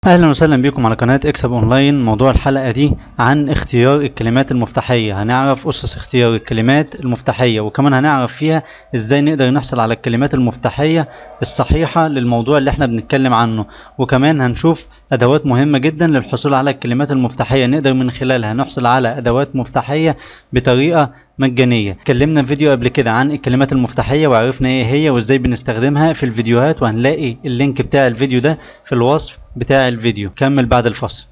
اهلا وسهلا بكم على قناة اكسب اونلاين موضوع الحلقة دي عن اختيار الكلمات المفتاحية هنعرف اسس اختيار الكلمات المفتاحية وكمان هنعرف فيها ازاي نقدر نحصل على الكلمات المفتاحية الصحيحة للموضوع اللي احنا بنتكلم عنه وكمان هنشوف ادوات مهمة جدا للحصول على الكلمات المفتاحية نقدر من خلالها نحصل على ادوات مفتاحية بطريقة مجانية اتكلمنا في فيديو قبل كده عن الكلمات المفتاحية وعرفنا ايه هي وازاي بنستخدمها في الفيديوهات وهنلاقي اللينك بتاع الفيديو ده في الوصف بتاع الفيديو كمل بعد الفصل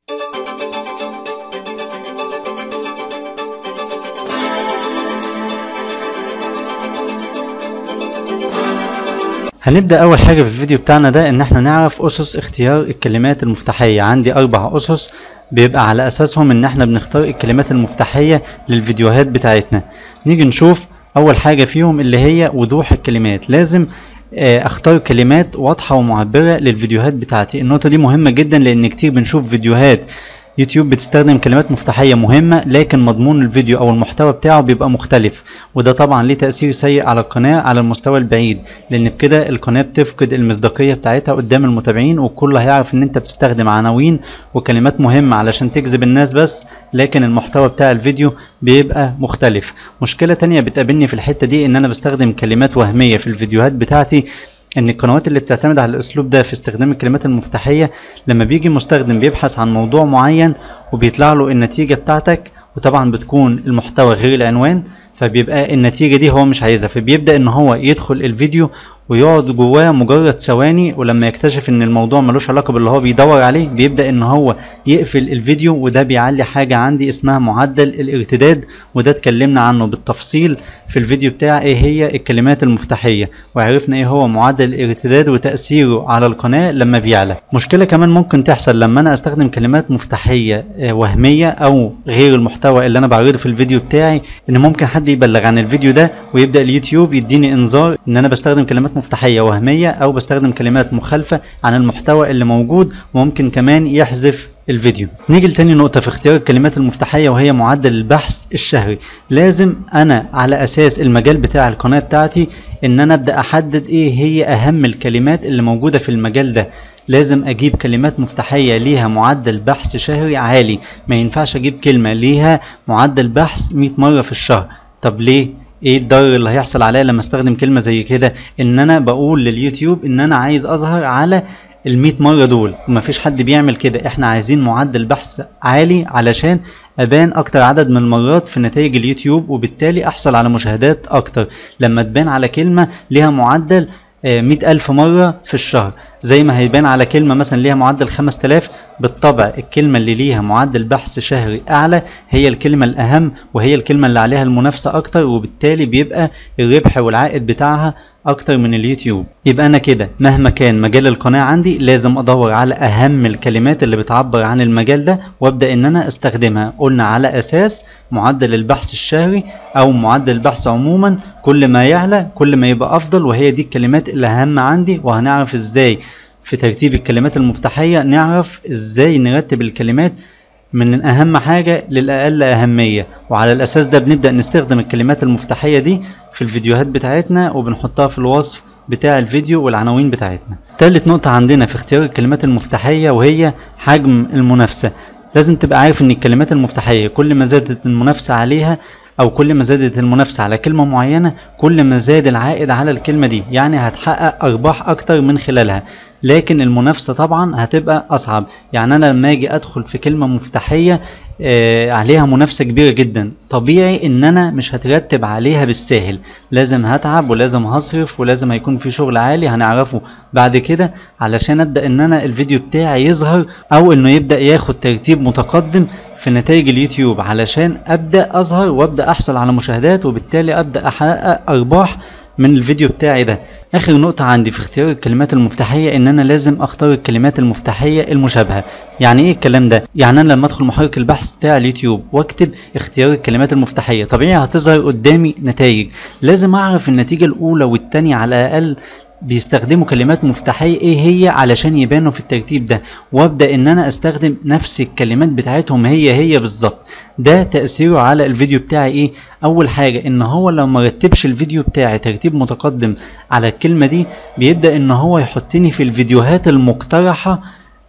هنبدأ أول حاجة في الفيديو بتاعنا ده إن احنا نعرف أسس اختيار الكلمات المفتاحية عندي أربع أسس بيبقى على أساسهم إن احنا بنختار الكلمات المفتاحية للفيديوهات بتاعتنا نيجي نشوف أول حاجة فيهم اللي هي وضوح الكلمات لازم اختار كلمات واضحة ومعبرة للفيديوهات بتاعتي النقطة دي مهمة جدا لان كتير بنشوف فيديوهات يوتيوب بتستخدم كلمات مفتاحية مهمة لكن مضمون الفيديو او المحتوى بتاعه بيبقى مختلف وده طبعا ليه تأثير سيء على القناة على المستوى البعيد لان بكده القناة بتفقد المصداقية بتاعتها قدام المتابعين والكل هيعرف ان انت بتستخدم عناوين وكلمات مهمة علشان تجذب الناس بس لكن المحتوى بتاع الفيديو بيبقى مختلف مشكلة تانية بتقابلني في الحتة دي ان انا بستخدم كلمات وهمية في الفيديوهات بتاعتي ان القنوات اللي بتعتمد على الاسلوب ده في استخدام الكلمات المفتاحية لما بيجي مستخدم بيبحث عن موضوع معين وبيطلع له النتيجة بتاعتك وطبعا بتكون المحتوى غير العنوان فبيبقى النتيجة دي هو مش عايزها فبيبدأ ان هو يدخل الفيديو ويقعد جواه مجرد ثواني ولما يكتشف ان الموضوع ملوش علاقة باللي هو بيدور عليه بيبدأ ان هو يقفل الفيديو وده بيعلي حاجة عندي اسمها معدل الارتداد وده اتكلمنا عنه بالتفصيل في الفيديو بتاع ايه هي الكلمات المفتاحية وعرفنا ايه هو معدل الارتداد وتأثيره على القناة لما بيعلى مشكلة كمان ممكن تحصل لما انا استخدم كلمات مفتاحية وهمية او غير المحتوى اللي انا بعرضه في الفيديو بتاعي ان ممكن حد يبلغ عن الفيديو ده ويبدأ اليوتيوب يديني انذار ان انا بستخدم كلمات مفتاحية وهمية او بستخدم كلمات مخالفة عن المحتوى اللي موجود وممكن كمان يحذف الفيديو نيجي لتاني نقطة في اختيار الكلمات المفتاحية وهي معدل البحث الشهري لازم انا على اساس المجال بتاع القناة بتاعتي ان انا ابدأ احدد ايه هي اهم الكلمات اللي موجودة في المجال ده لازم اجيب كلمات مفتاحية ليها معدل بحث شهري عالي ما ينفعش اجيب كلمة ليها معدل بحث 100 مرة في الشهر طب ليه ايه الضرر اللي هيحصل عليا لما استخدم كلمه زي كده ان انا بقول لليوتيوب ان انا عايز اظهر على ال مرة دول ومفيش حد بيعمل كده احنا عايزين معدل بحث عالي علشان ابان اكتر عدد من المرات في نتائج اليوتيوب وبالتالي احصل على مشاهدات اكتر لما تبان على كلمة ليها معدل مئة ألف مرة في الشهر زي ما هيبان على كلمة مثلا ليها معدل 5000 بالطبع الكلمة اللي ليها معدل بحث شهري أعلى هي الكلمة الأهم وهي الكلمة اللي عليها المنافسة أكتر وبالتالي بيبقى الربح والعائد بتاعها أكتر من اليوتيوب يبقى أنا كده مهما كان مجال القناة عندي لازم أدور على أهم الكلمات اللي بتعبر عن المجال ده وأبدأ إن أنا أستخدمها قلنا على أساس معدل البحث الشهري أو معدل البحث عموما كل ما يعلى كل ما يبقى أفضل وهي دي الكلمات الأهم عندي وهنعرف إزاي في ترتيب الكلمات المفتاحية نعرف ازاي نرتب الكلمات من اهم حاجة للاقل اهمية وعلى الاساس ده بنبدأ نستخدم الكلمات المفتاحية دي في الفيديوهات بتاعتنا وبنحطها في الوصف بتاع الفيديو والعناوين بتاعتنا تالت نقطة عندنا في اختيار الكلمات المفتاحية وهي حجم المنافسة لازم تبقى عارف ان الكلمات المفتاحية كل ما زادت المنافسة عليها او كل ما زادت المنافسة على كلمة معينة كل ما زاد العائد على الكلمة دي يعني هتحقق ارباح اكتر من خلالها لكن المنافسة طبعا هتبقى اصعب يعني انا لما اجي ادخل في كلمة مفتاحية آه عليها منافسة كبيرة جدا طبيعي ان انا مش هترتب عليها بالساهل لازم هتعب ولازم هصرف ولازم هيكون في شغل عالي هنعرفه بعد كده علشان ابدأ ان انا الفيديو بتاعي يظهر او انه يبدأ ياخد ترتيب متقدم في نتائج اليوتيوب علشان ابدأ اظهر وابدأ احصل على مشاهدات وبالتالي ابدأ احقق ارباح من الفيديو بتاعي ده اخر نقطة عندي في اختيار الكلمات المفتاحية ان انا لازم اختار الكلمات المفتاحية المشابهة يعني ايه الكلام ده يعني انا لما ادخل محرك البحث بتاع اليوتيوب واكتب اختيار الكلمات المفتاحية طبيعي هتظهر قدامي نتائج لازم اعرف النتيجة الاولى والتانية على الاقل بيستخدموا كلمات مفتاحية ايه هي علشان يبانوا في الترتيب ده وابدأ ان انا استخدم نفس الكلمات بتاعتهم هي هي بالظبط ده تأثيره على الفيديو بتاعي ايه اول حاجة ان هو لو ما رتبش الفيديو بتاعي ترتيب متقدم على الكلمة دي بيبدأ ان هو يحطني في الفيديوهات المقترحة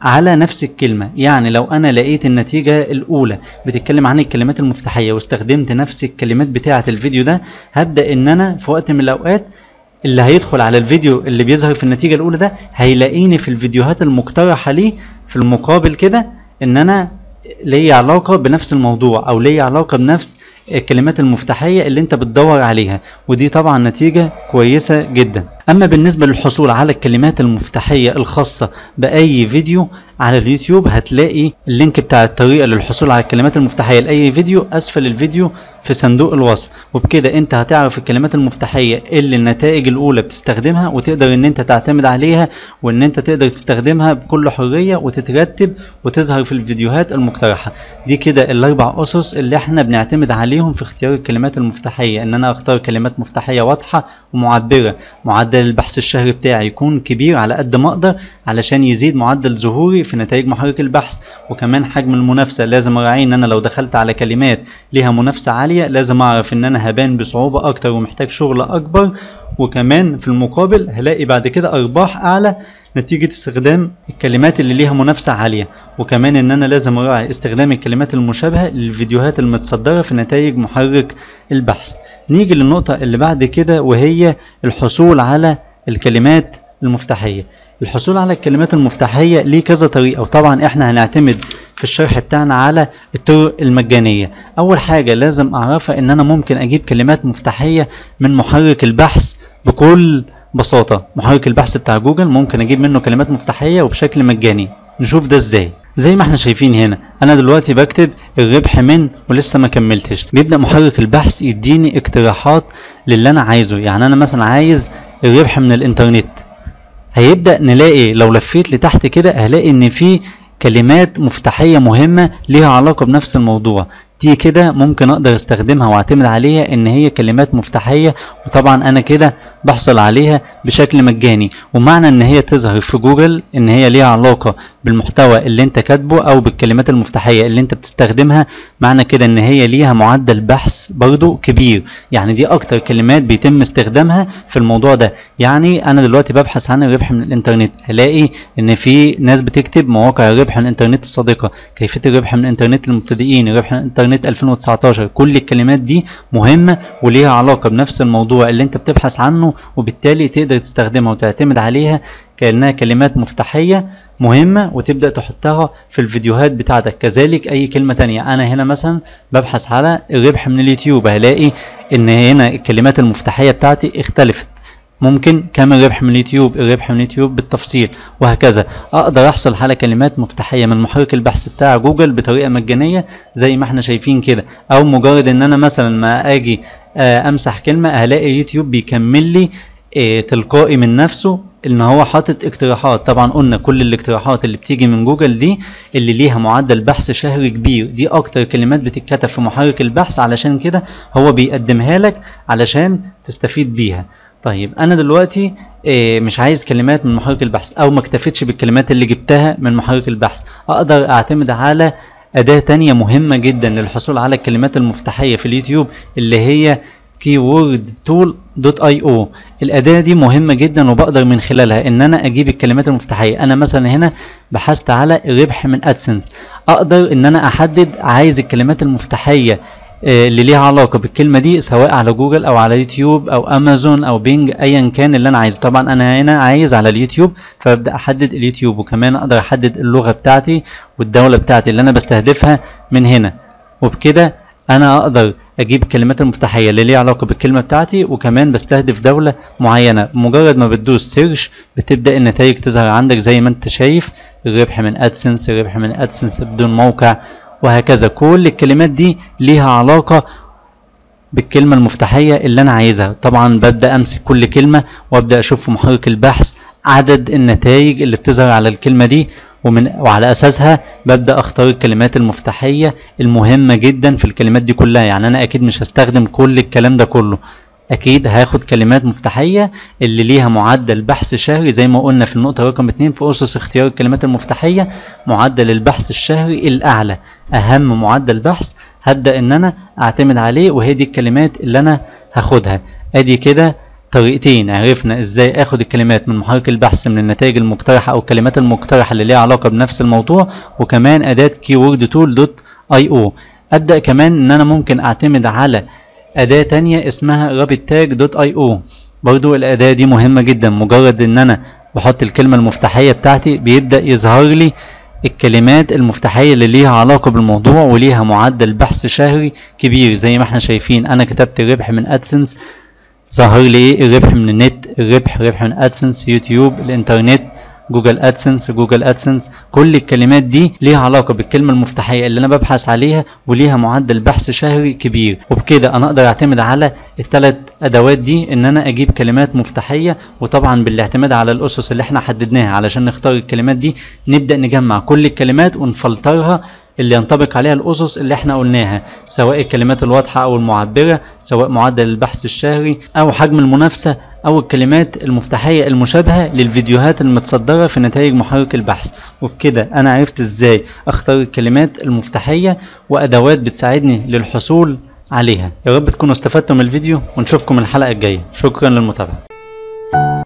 على نفس الكلمة يعني لو أنا لقيت النتيجة الأولى بتتكلم عن الكلمات المفتاحية واستخدمت نفس الكلمات بتاعة الفيديو ده هبدأ إن أنا في وقت من الأوقات اللي هيدخل على الفيديو اللي بيظهر في النتيجة الأولى ده هيلاقيني في الفيديوهات المقترحة ليه في المقابل كده إن أنا ليا علاقة بنفس الموضوع أو ليا علاقة بنفس الكلمات المفتاحية اللي أنت بتدور عليها ودي طبعا نتيجة كويسة جدا أما بالنسبة للحصول على الكلمات المفتاحية الخاصة بأي فيديو على اليوتيوب هتلاقي اللينك بتاع الطريقة للحصول على الكلمات المفتاحية لأي فيديو أسفل الفيديو في صندوق الوصف وبكده أنت هتعرف الكلمات المفتاحية اللي النتائج الأولى بتستخدمها وتقدر إن أنت تعتمد عليها وإن أنت تقدر تستخدمها بكل حرية وتترتب وتظهر في الفيديوهات المقترحة دي كده الأربع أسس اللي إحنا بنعتمد عليهم في اختيار الكلمات المفتاحية إن أنا أختار كلمات مفتاحية واضحة ومعبرة معدل البحث الشهري بتاعي يكون كبير على قد ما أقدر علشان يزيد معدل ظهوري في نتائج محرك البحث وكمان حجم المنافسة لازم أراعي إن أنا لو دخلت على كلمات ليها منافسة عالية لازم أعرف إن أنا هبان بصعوبة أكتر ومحتاج شغل أكبر وكمان في المقابل هلاقي بعد كده أرباح أعلى نتيجة استخدام الكلمات اللي ليها منافسة عالية وكمان ان انا لازم اراعي استخدام الكلمات المشابهة للفيديوهات المتصدرة في نتائج محرك البحث نيجي للنقطة اللي بعد كده وهي الحصول على الكلمات المفتاحية الحصول على الكلمات المفتاحية ليه كذا طريقة وطبعا احنا هنعتمد في الشرح بتاعنا على الطرق المجانية اول حاجة لازم اعرفها ان انا ممكن اجيب كلمات مفتاحية من محرك البحث بكل بساطة محرك البحث بتاع جوجل ممكن اجيب منه كلمات مفتاحية وبشكل مجاني نشوف ده ازاي زي ما احنا شايفين هنا انا دلوقتي بكتب الربح من ولسه ما كملتش بيبدأ محرك البحث يديني اقتراحات للي انا عايزه يعني انا مثلا عايز الربح من الانترنت هيبدأ نلاقي لو لفيت لتحت كده هلاقي ان في كلمات مفتاحية مهمة ليها علاقة بنفس الموضوع دي كده ممكن اقدر استخدمها واعتمد عليها ان هي كلمات مفتاحية وطبعا انا كده بحصل عليها بشكل مجاني ومعنى ان هي تظهر في جوجل ان هي ليها علاقة بالمحتوى اللي انت كاتبه او بالكلمات المفتاحية اللي انت بتستخدمها معنى كده ان هي ليها معدل بحث برضو كبير يعني دي اكتر كلمات بيتم استخدامها في الموضوع ده يعني انا دلوقتي ببحث عن الربح من الانترنت الاقي ان في ناس بتكتب مواقع الربح من الانترنت الصادقة كيفية الربح من الانترنت للمبتدئين الربح من الانترنت 2019 كل الكلمات دي مهمة وليها علاقة بنفس الموضوع اللي انت بتبحث عنه وبالتالي تقدر تستخدمها وتعتمد عليها كأنها كلمات مفتاحية مهمة وتبدأ تحطها في الفيديوهات بتاعتك كذلك أي كلمة تانية أنا هنا مثلا ببحث على الربح من اليوتيوب هلاقي إن هنا الكلمات المفتاحية بتاعتي اختلفت ممكن كم الربح من اليوتيوب الربح من اليوتيوب بالتفصيل وهكذا اقدر احصل على كلمات مفتاحيه من محرك البحث بتاع جوجل بطريقه مجانيه زي ما احنا شايفين كده او مجرد ان انا مثلا ما اجي آه امسح كلمه هلاقي اليوتيوب بيكمل لي آه تلقائي من نفسه ان هو حاطط اقتراحات طبعا قلنا كل الاقتراحات اللي بتيجي من جوجل دي اللي ليها معدل بحث شهري كبير دي اكتر كلمات بتتكتب في محرك البحث علشان كده هو بيقدمها لك علشان تستفيد بيها طيب انا دلوقتي إيه مش عايز كلمات من محرك البحث او ما اكتفيتش بالكلمات اللي جبتها من محرك البحث اقدر اعتمد على اداة تانية مهمة جدا للحصول على الكلمات المفتاحية في اليوتيوب اللي هي keywordtool.io الأداة دي مهمة جدا وبقدر من خلالها إن أنا أجيب الكلمات المفتاحية أنا مثلا هنا بحثت على ربح من أدسنس أقدر إن أنا أحدد عايز الكلمات المفتاحية اللي ليها علاقه بالكلمه دي سواء على جوجل او على يوتيوب او امازون او بينج ايا كان اللي انا عايزه طبعا انا هنا عايز على اليوتيوب فببدا احدد اليوتيوب وكمان اقدر احدد اللغه بتاعتي والدوله بتاعتي اللي انا بستهدفها من هنا وبكده انا اقدر اجيب الكلمات المفتاحيه اللي ليها علاقه بالكلمه بتاعتي وكمان بستهدف دوله معينه مجرد ما بتدوس سيرش بتبدا النتائج تظهر عندك زي ما انت شايف الربح من ادسنس الربح من ادسنس بدون موقع وهكذا كل الكلمات دي ليها علاقة بالكلمة المفتاحية اللي أنا عايزها طبعا ببدأ أمسك كل كلمة وأبدأ أشوف في محرك البحث عدد النتائج اللي بتظهر على الكلمة دي ومن وعلى أساسها ببدأ أختار الكلمات المفتاحية المهمة جدا في الكلمات دي كلها يعني أنا أكيد مش هستخدم كل الكلام ده كله اكيد هاخد كلمات مفتاحيه اللي ليها معدل بحث شهري زي ما قلنا في النقطه رقم 2 في اسس اختيار الكلمات المفتاحيه معدل البحث الشهري الاعلى اهم معدل بحث هبدا ان انا اعتمد عليه وهي دي الكلمات اللي انا هاخدها ادي كده طريقتين عرفنا ازاي اخد الكلمات من محرك البحث من النتائج المقترحة او الكلمات المقترحة اللي ليها علاقة بنفس الموضوع وكمان اداة keyword tool دوت اي او ابدأ كمان ان انا ممكن اعتمد على اداة تانية اسمها rabbit tag دوت اي او برضو الاداة دي مهمة جدا مجرد ان انا بحط الكلمة المفتاحية بتاعتي بيبدأ يظهر لي الكلمات المفتاحية اللي ليها علاقة بالموضوع وليها معدل بحث شهري كبير زي ما احنا شايفين انا كتبت ربح من ادسنس ظهر لي ايه الربح من النت الربح ربح من ادسنس يوتيوب الانترنت جوجل ادسنس جوجل ادسنس كل الكلمات دي ليها علاقة بالكلمة المفتاحية اللي انا ببحث عليها وليها معدل بحث شهري كبير وبكده انا اقدر اعتمد على الثلاث ادوات دي ان انا اجيب كلمات مفتاحية وطبعا بالاعتماد على الاسس اللي احنا حددناها علشان نختار الكلمات دي نبدأ نجمع كل الكلمات ونفلترها اللي ينطبق عليها الأسس اللي احنا قلناها سواء الكلمات الواضحة أو المعبرة سواء معدل البحث الشهري أو حجم المنافسة أو الكلمات المفتاحية المشابهة للفيديوهات المتصدرة في نتائج محرك البحث وبكده أنا عرفت إزاي أختار الكلمات المفتاحية وأدوات بتساعدني للحصول عليها يا رب تكونوا استفدتم من الفيديو ونشوفكم الحلقة الجاية شكرا للمتابعة